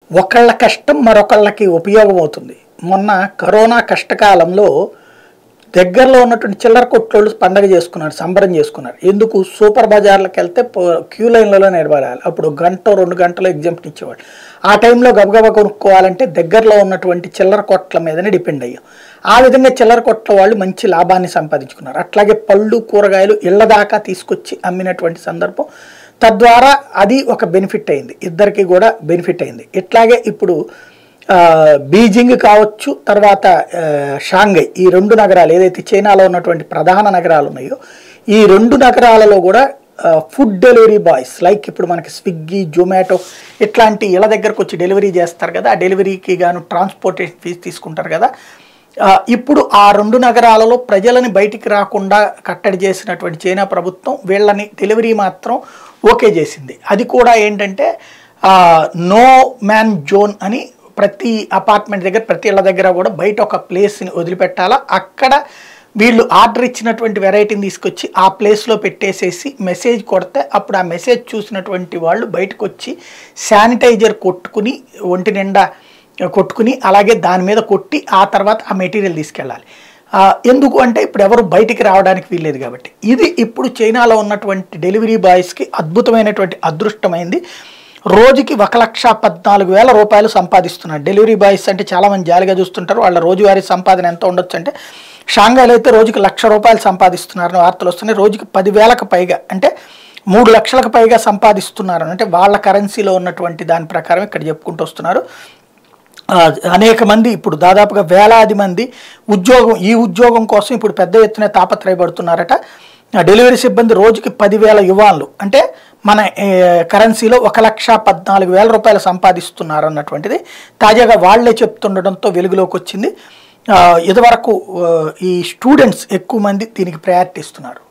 ఒకళ్ళ కష్టం మరొకళ్ళకి ఉపయోగం అవుతుంది మొన్న కరోనా కష్టకాలంలో దగ్గరలో ఉన్నటువంటి చిల్లర కొట్లోళ్ళు పండగ చేసుకున్నారు సంబరం చేసుకున్నారు ఎందుకు సూపర్ బజార్లకు వెళ్తే పో- క్యూ లైన్లలో నిలబడాలి అప్పుడు గంట రెండు గంటలు ఎగ్జామ్షన్ ఇచ్చేవాళ్ళు ఆ టైంలో గబగబా కొనుక్కోవాలంటే దగ్గరలో ఉన్నటువంటి చిల్లర కొట్ల మీదనే డిపెండ్ అయ్యాం ఆ విధంగా చిల్లర కొట్ల వాళ్ళు మంచి లాభాన్ని సంపాదించుకున్నారు అట్లాగే పళ్ళు కూరగాయలు ఇళ్ల దాకా తీసుకొచ్చి అమ్మినటువంటి సందర్భం తద్వారా అది ఒక బెనిఫిట్ అయింది ఇద్దరికి కూడా బెనిఫిట్ అయింది ఇట్లాగే ఇప్పుడు ఆ, బీజింగ్ కావచ్చు తర్వాత ఆ, షాంఘై ఈ రెండు నగరాలు ఏదైతే చైనాలో ఉన్నటువంటి ప్రధాన నగరాలు ఉన్నాయో ఈ రెండు నగరాలలో కూడా ఆ, ఫుడ్ డెలివరీ బాయ్స్ లైక్ ఇప్పుడు మనకి స్విగ్గీ జొమాటో ఇట్లాంటి ఇళ్ళ దగ్గరకు వచ్చి డెలివరీ చేస్తారు కదా ఆ డెలివరీకి గాను ట్రాన్స్పోర్టేషన్ ఫీజు తీసుకుంటారు కదా ఆ, ఇప్పుడు ఆ రెండు నగరాలలో ప్రజలని బయటికి రాకుండా కట్టడి చేసినటువంటి చైనా ప్రభుత్వం వీళ్ళని డెలివరీ మాత్రం ఓకే చేసింది అది కూడా ఏంటంటే నో మ్యాన్ జోన్ అని ప్రతి అపార్ట్మెంట్ దగ్గర ప్రతి ఇళ్ళ దగ్గర కూడా బయట ఒక ప్లేస్ని వదిలిపెట్టాలా అక్కడ వీళ్ళు ఆర్డర్ ఇచ్చినటువంటి వెరైటీని తీసుకొచ్చి ఆ ప్లేస్లో పెట్టేసేసి మెసేజ్ కొడితే అప్పుడు ఆ మెసేజ్ చూసినటువంటి వాళ్ళు బయటకు వచ్చి శానిటైజర్ కొట్టుకుని ఒంటి నిండా కొట్టుకుని అలాగే దాని మీద కొట్టి ఆ తర్వాత ఆ మెటీరియల్ తీసుకెళ్ళాలి ఆ, ఎందుకు అంటే ఇప్పుడు ఎవరు బయటికి రావడానికి వీల్లేదు కాబట్టి ఇది ఇప్పుడు చైనాలో ఉన్నటువంటి డెలివరీ బాయ్స్కి అద్భుతమైనటువంటి అదృష్టమైంది రోజుకి ఒక లక్ష పద్నాలుగు వేల రూపాయలు సంపాదిస్తున్నారు డెలివరీ బాయ్స్ అంటే చాలామంది జాలిగా చూస్తుంటారు వాళ్ళ రోజువారీ సంపాదన ఎంత ఉండొచ్చు అంటే షాంఘైలో అయితే రోజుకి లక్ష రూపాయలు సంపాదిస్తున్నారని వార్తలు వస్తున్నాయి రోజుకి పదివేలకు పైగా అంటే మూడు లక్షలకు పైగా సంపాదిస్తున్నారు అంటే వాళ్ళ కరెన్సీలో ఉన్నటువంటి దాని ప్రకారం ఇక్కడ చెప్పుకుంటూ వస్తున్నారు ఆ, అనేక మంది ఇప్పుడు దాదాపుగా వేలాది మంది ఉద్యోగం ఈ ఉద్యోగం కోసం ఇప్పుడు పెద్ద ఎత్తున తాపత్రయపడుతున్నారట ఆ, డెలివరీ సిబ్బంది రోజుకి పదివేల యువాన్లు అంటే మన ఏ, కరెన్సీలో ఒక లక్ష పద్నాలుగు వేల రూపాయలు సంపాదిస్తున్నారు అన్నటువంటిది తాజాగా వాళ్లే చెప్తుండడంతో వెలుగులోకి వచ్చింది ఆ, ఇదివరకు ఆ, ఈ స్టూడెంట్స్ ఎక్కువ మంది దీనికి ప్రయారిటీ ఇస్తున్నారు